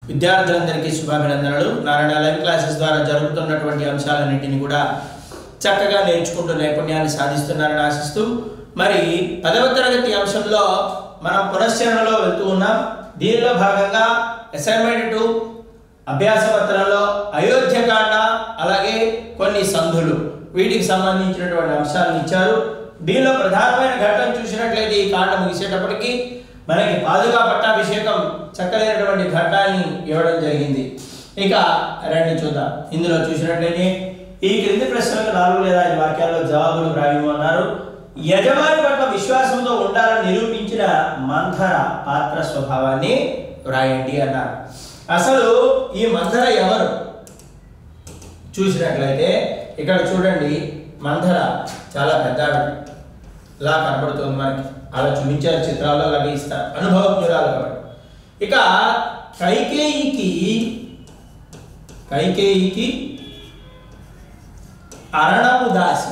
విద్యార్థులందరికీ శుభాభినందనలు Narayana live classes ద్వారా జరుగుతున్నటువంటి అంశాలన్నింటినీ కూడా చక్కగా నేర్చుకుంటూ నైపుణ్యాన్ని సాధిస్తున్నారని ఆశిస్తూ మరి పదవ తరగతి అంశంలో మనం పునశ్చరణలో వెళ్తూ ఉన్నాం దీనిలో భాగంగా అసైన్మెంట్ టూ అభ్యాస పత్రంలో అయోధ్యకాండ అలాగే కొన్ని సంధులు వీటికి సంబంధించినటువంటి అంశాలను ఇచ్చారు దీనిలో ప్రధానమైన ఘట్టం చూసినట్లయితే ఈ కాండ ముగిసేటప్పటికి మనకి పాదుకా పట్టాభిషేకం చక్కలైనటువంటి ఘట్టాన్ని ఇవ్వడం జరిగింది ఇక రండి చూద్దాం ఇందులో చూసినట్లయితే ఈ క్రింది ప్రశ్నలకు నాలుగు లేదా ఐదు వాక్యాల్లో జవాబులు వ్రాయము అన్నారు యజమాని పట్ల విశ్వాసంతో ఉండాలని నిరూపించిన మంథర పాత్ర స్వభావాన్ని వ్రాయండి అన్నారు అసలు ఈ మంథర ఎవరు చూసినట్లయితే ఇక్కడ చూడండి మంథర చాలా పెద్ద ఆవిడ. ఇలా కనబడుతుంది మనకి అలా చూపించారు చిత్రాల్లో అలాగే ఇస్తారు అనుభవజ్ఞురాలు కాబట్టి ఇక కైకేయికి కైకేయికి అరణపు దాసి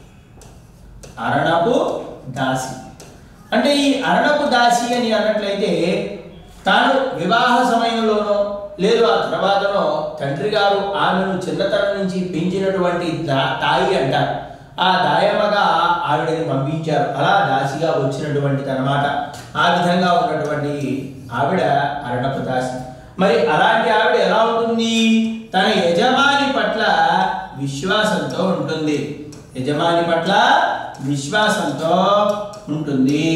అరణపు దాసి అంటే ఈ అరణపు దాసి అని అన్నట్లయితే తాను వివాహ సమయంలోనో లేదు ఆ తర్వాతనో తండ్రి గారు ఆమెను చిన్నతనం నుంచి పెంచినటువంటి దా- తాయి అంటారు ఆ దాయమ్మగా ఆవిడని పంపించారు అలా దాసిగా వచ్చినటువంటిది అనమాట ఆ విధంగా ఉన్నటువంటి ఆవిడ అరణపు దాసి మరి అలాంటి ఆవిడ ఎలా ఉంటుంది తన యజమాని పట్ల విశ్వాసంతో ఉంటుంది యజమాని పట్ల విశ్వాసంతో ఉంటుంది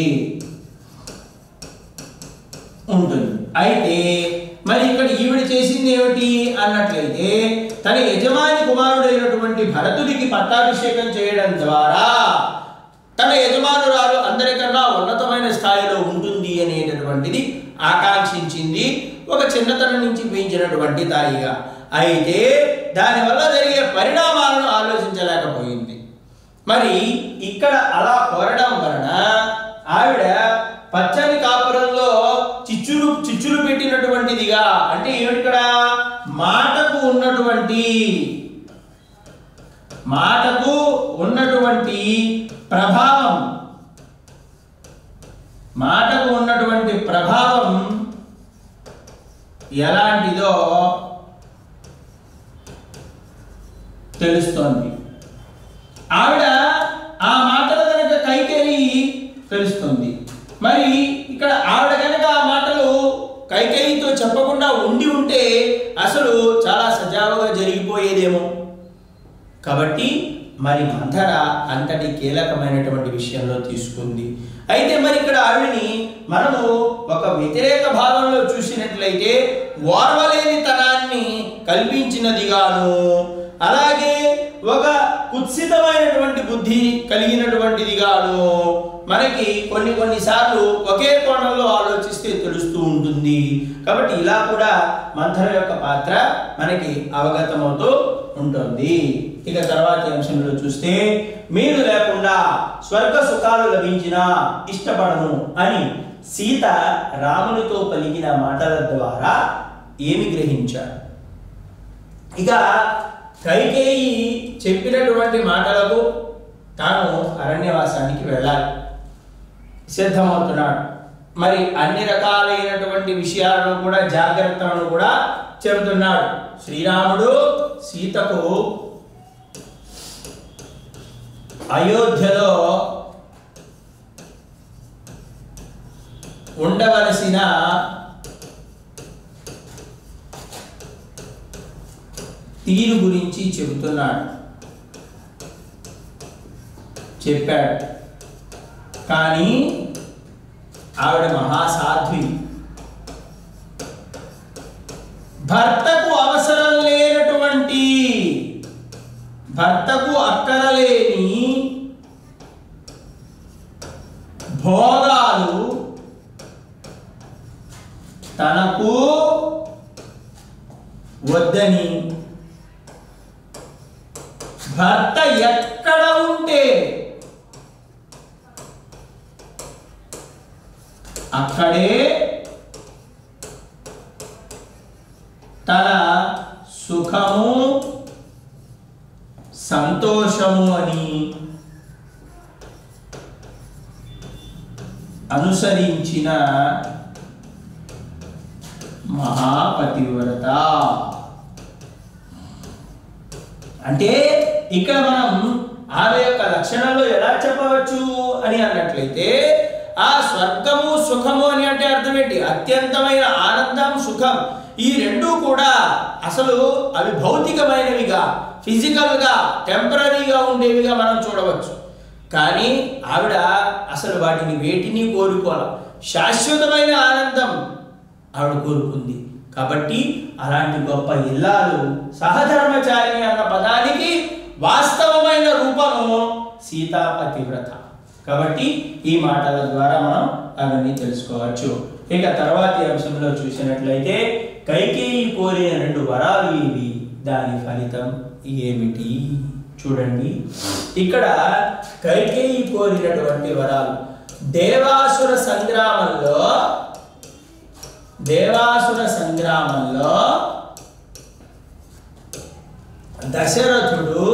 ఉంటుంది అయితే మరి ఇక్కడ ఈవిడ చేసింది ఏమిటి అన్నట్లయితే తన యజమాని కుమారుడైనటువంటి భరతుడికి పట్టాభిషేకం చేయడం ద్వారా తన యజమానురాలు అందరికన్నా ఉన్నతమైన స్థాయిలో ఉంటుంది అనేటటువంటిది ఆకాంక్షించింది ఒక చిన్నతనం నుంచి పెంచినటువంటి తాయిగా అయితే దానివల్ల జరిగే పరిణామాలను ఆలోచించలేకపోయింది మరి ఇక్కడ అలా కోరడం వలన ఆవిడ పచ్చని కాపురంలో చిచ్చులు చిచ్చులు పెట్టినటువంటిదిగా అంటే ఏమిటి ఇక్కడ మాటకు ఉన్నటువంటి మాటకు ఉన్నటువంటి ప్రభావం మాటకు ఉన్నటువంటి ప్రభావం ఎలాంటిదో తెలుస్తోంది ఆవిడ ఆ మాటలు కనుక కైకేయి తెలుస్తుంది మరి ఇక్కడ ఆవిడ కనుక ఆ మాటలు కైకేయితో చెప్పకుండా ఉండి ఉంటే అసలు చాలా సజావుగా జరిగిపోయేదేమో కాబట్టి మరి మంథర అంతటి కీలకమైనటువంటి విషయంలో తీసుకుంది అయితే మరి ఇక్కడ ఆవిడని మనము ఒక వ్యతిరేక భావంలో చూసినట్లయితే ఓర్వలేనితనాన్ని కల్పించినదిగాను అలాగే ఒక కుత్సితమైనటువంటి బుద్ధి కలిగినటువంటిదిగాను మనకి కొన్ని కొన్నిసార్లు ఒకే కోణంలో ఆలోచిస్తే తెలుస్తూ ఉంటుంది కాబట్టి ఇలా కూడా మంథర యొక్క పాత్ర మనకి అవగతమవుతూ ఉంటుంది ఇక తర్వాతి అంశంలో చూస్తే మీరు లేకుండా స్వర్గ సుఖాలు లభించినా ఇష్టపడను అని సీత రామునితో పలికిన మాటల ద్వారా ఏమి గ్రహించారు ఇక కైకేయి చెప్పినటువంటి మాటలకు తాను అరణ్యవాసానికి వెళ్ళాలి సిద్ధమవుతున్నాడు మరి అన్ని రకాలైనటువంటి విషయాలను కూడా జాగ్రత్తలను కూడా చెబుతున్నాడు శ్రీరాముడు సీతకు అయోధ్యలో ఉండవలసిన తీరు గురించి చెబుతున్నాడు చెప్పాడు కానీ ఆవిడ మహాసాధ్వి భర్తకు అవసరం లేనటువంటి భర్తకు అక్కరలేని భోగాలు తనకు వద్దని భర్త ఎక్కడ ఉంటే అక్కడే తన సుఖము సంతోషము అని అనుసరించిన మహాపతివ్రత అంటే ఇక్కడ మనం ఆమె యొక్క లక్షణాలు ఎలా చెప్పవచ్చు అని అన్నట్లయితే ఆ స్వర్గము సుఖము అని అంటే అర్థం ఏంటి అత్యంతమైన ఆనందం సుఖం ఈ రెండు కూడా అసలు అవి భౌతికమైనవిగా ఫిజికల్గా టెంపరీగా ఉండేవిగా మనం చూడవచ్చు కానీ ఆవిడ అసలు వాటిని వేటిని కోరుకోవాలి శాశ్వతమైన ఆనందం ఆవిడ కోరుకుంది కాబట్టి అలాంటి గొప్ప ఇల్లాలు సహధర్మచారిణి అన్న పదానికి వాస్తవమైన రూపము సీతాపతివ్రత కాబట్టి ఈ మాటల ద్వారా మనం అవన్నీ తెలుసుకోవచ్చు ఇక తర్వాతి అంశంలో చూసినట్లయితే కైకేయి కోరిన రెండు వరాలు ఇవి దాని ఫలితం ఏమిటి చూడండి ఇక్కడ కైకేయి కోరినటువంటి వరాలు దేవాసుర సంగ్రామంలో దేవాసుర సంగ్రామంలో దశరథుడు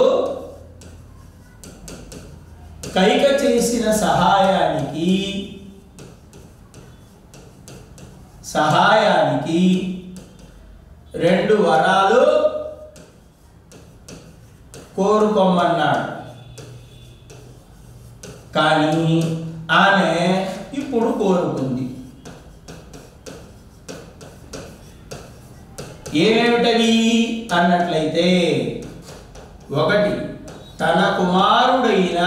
కైక చేసిన సహాయానికి సహాయానికి రెండు వరాలు కోరుకోమన్నాడు కానీ ఆమె ఇప్పుడు కోరుకుంది ఏమేమిటవి అన్నట్లయితే ఒకటి తన కుమారుడైన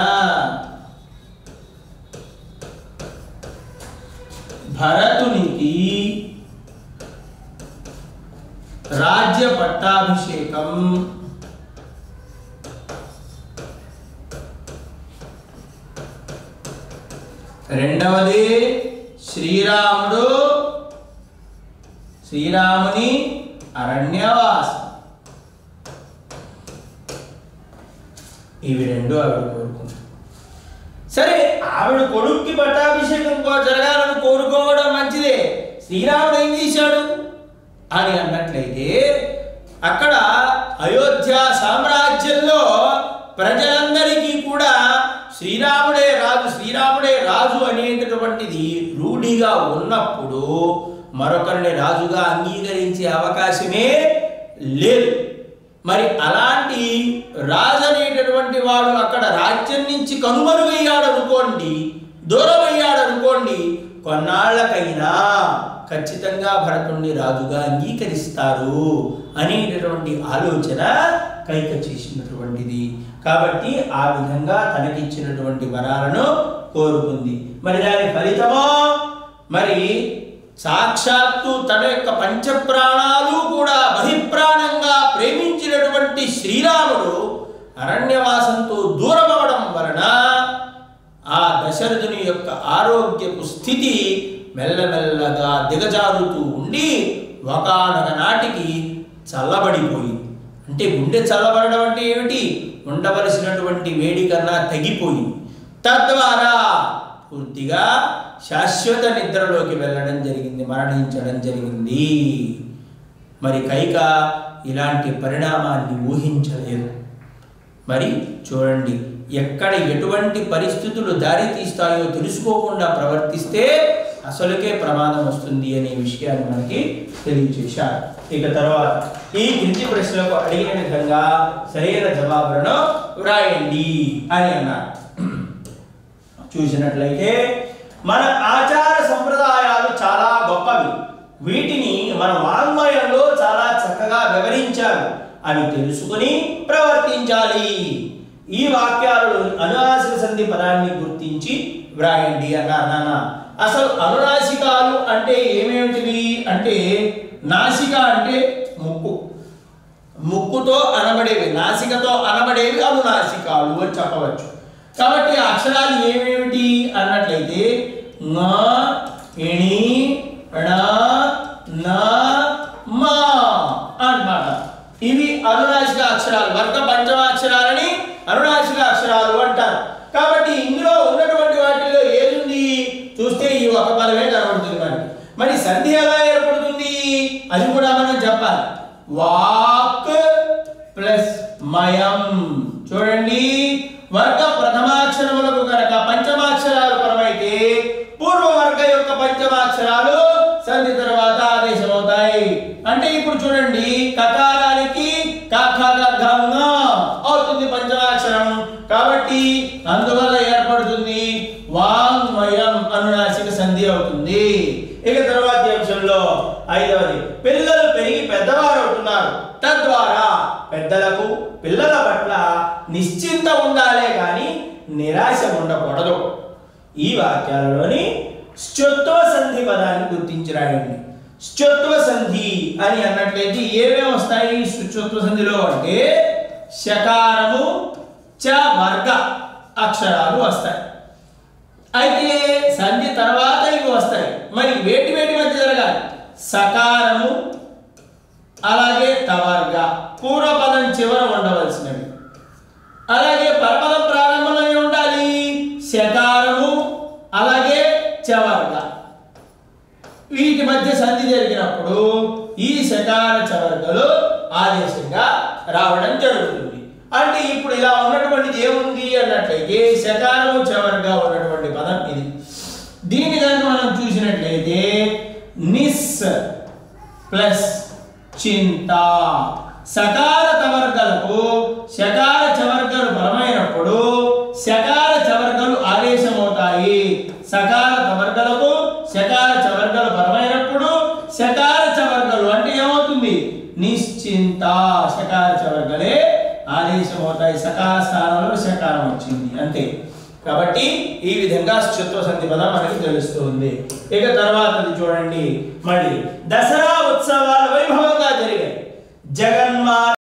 భరతునికి రాజ్య పట్టాభిషేకం రెండవది శ్రీరాముడు శ్రీరాముని అరణ్యవాసం ఇవి రెండు ఆవిడ కోరుకుంది సరే ఆవిడ కొడుక్కి పట్టాభిషేకం కో- జరగాలని కోరుకోవడం మంచిదే శ్రీరాముడు ఏం చేశాడు అని అన్నట్లయితే అక్కడ అయోధ్య సామ్రాజ్యంలో ప్రజలందరికీ కూడా శ్రీరాముడే రాజు శ్రీరాముడే రాజు అనేటటువంటిది రూఢిగా ఉన్నప్పుడు మరొకరిని రాజుగా అంగీకరించే అవకాశమే లేదు మరి అలాంటి రాజు అనేటటువంటి వాడు అక్కడ రాజ్యం నుంచి కనుమరుగయ్యాడు అనుకోండి దూరం అయ్యాడు అనుకోండి కొన్నాళ్ళకైనా ఖచ్చితంగా భరతుణ్ణి రాజుగా అంగీకరిస్తారు అనేటటువంటి ఆలోచన కైక చేసినటువంటిది కాబట్టి ఆ విధంగా తనకిచ్చినటువంటి వరాలను కోరుకుంది మరి దాని ఫలితమో మరి సాక్షాత్తు తన యొక్క పంచప్రాణాలు కూడా బహిప్రాణంగా ప్రేమించినటువంటి శ్రీరాముడు అరణ్యవాసంతో దూరం అవడం వలన ఆ దశరథుని యొక్క ఆరోగ్యపు స్థితి మెల్లమెల్లగా దిగజారుతూ ఉండి ఒకనొక నాటికి చల్లబడిపోయింది అంటే గుండె చల్లబడడం అంటే ఏమిటి ఉండవలసినటువంటి వేడి కన్నా తగ్గిపోయింది తద్వారా పూర్తిగా శాశ్వత నిద్రలోకి వెళ్ళడం జరిగింది మరణించడం జరిగింది మరి కైక ఇలాంటి పరిణామాన్ని ఊహించలేదు మరి చూడండి ఎక్కడ ఎటువంటి పరిస్థితులు దారి తీస్తాయో తెలుసుకోకుండా ప్రవర్తిస్తే అసలుకే ప్రమాదం వస్తుంది అనే విషయాన్ని మనకి తెలియచేశారు ఇక తర్వాత ఈ కింది ప్రశ్నలకు అడిగిన విధంగా సరైన జవాబులను వ్రాయండి అని అన్నారు చూసినట్లయితే మన ఆచార సంప్రదాయాలు చాలా గొప్పవి వీటిని మన వాంగ్మయంలో చాలా చక్కగా వివరించారు అవి తెలుసుకుని ప్రవర్తించాలి ఈ వాక్యాలు అనునాసిక సంధి పదాన్ని గుర్తించి వ్రాయండి అన్నారు నాన్న అసలు అనునాసికాలు అంటే ఏమేమిటివి అంటే నాసిక అంటే ముక్కు ముక్కుతో అనబడేవి నాసికతో అనబడేవి అనునాసికాలు అని చెప్పవచ్చు కాబట్టి ఆ అక్షరాలు ఏమేమిటి అన్నట్లయితే న ఇణి ణ న మా అన్నమాట ఇవి అనునాసిక అక్షరాలు వర్గ పంచమాక్షరాలని అనునాసిక అక్షరాలు అంటారు కాబట్టి ఇందులో ఉన్నటువంటి వాటిలో ఏదుంది చూస్తే ఈ ఒక పదమే కనబడుతుంది మనకి మరి సంధి ఎలా ఏర్పడుతుంది అది కూడా మనం చెప్పాలి వాక్ ప్లస్ మయం చూడండి వర్గ ప్రథమాక్షరములకు కనుక పంచమాక్షరాలు పరమైతే పూర్వ వర్గ యొక్క పంచమాక్షరాలు సంధి తర్వాత ఆదేశమవుతాయి ఉంటాయి అంటే ఇప్పుడు చూడండి కకారానికి కఖగంగా అవుతుంది పంచమాక్షరం కాబట్టి అందువల్ల ఏర్పడుతుంది వాంగ్మయం అనునాసిక సంధి అవుతుంది ఇక తర్వాత అంశంలో ఐదవది పిల్లలు పెరిగి పెద్దవారు అవుతున్నారు తద్వారా పెద్దలకు పిల్లల పట్ల నిశ్చింత ఉండాలే కానీ నిరాశ ఉండకూడదు ఈ వాక్యాలలోని శ్చొత్వ సంధి పదాన్ని గుర్తించి రాయండి శ్చొత్వ సంధి అని అన్నట్లయితే ఏమేమి వస్తాయి శ్చొత్వ సంధిలో అంటే శకారము చ వర్గ అక్షరాలు వస్తాయి అయితే సంధి తర్వాత ఇవి వస్తాయి మరి వేటి వేటి మధ్య జరగాలి సకారము అలాగే తవర్గ పూర్వపదం చివర ఉండవలసినవి అలాగే పరపదం ప్రారంభంలో ఏమి ఉండాలి శకారము అలాగే చవర్గ వీటి మధ్య సంధి జరిగినప్పుడు ఈ శకార చవర్గలు ఆదేశంగా రావడం జరుగుతుంది అంటే ఇప్పుడు ఇలా ఉన్నటువంటిది ఏముంది అన్నట్లయితే శకారము చవర్గా ఉన్నటువంటి పదం ఇది దీన్ని కనుక మనం చూసినట్లయితే నిస్ ప్లస్ చింత సకార తవర్గలకు శకార చవర్గలు బలమైనప్పుడు శకార చవర్గలు ఆదేశమవుతాయి సకార తవర్గలకు శకార చవర్గలు బలమైనప్పుడు శకార చవర్గలు అంటే ఏమవుతుంది నిశ్చింత శకార చవర్గలే ఆదేశమవుతాయి సకార స్థానంలో శకారం వచ్చింది అంతే కాబట్టి ఈ విధంగా శత్రు సంధి పదం మనకి తెలుస్తుంది ఇక తర్వాతది చూడండి మళ్ళీ దసరా ఉత్సవాలు వైభవంగా జరిగాయి జగన్మా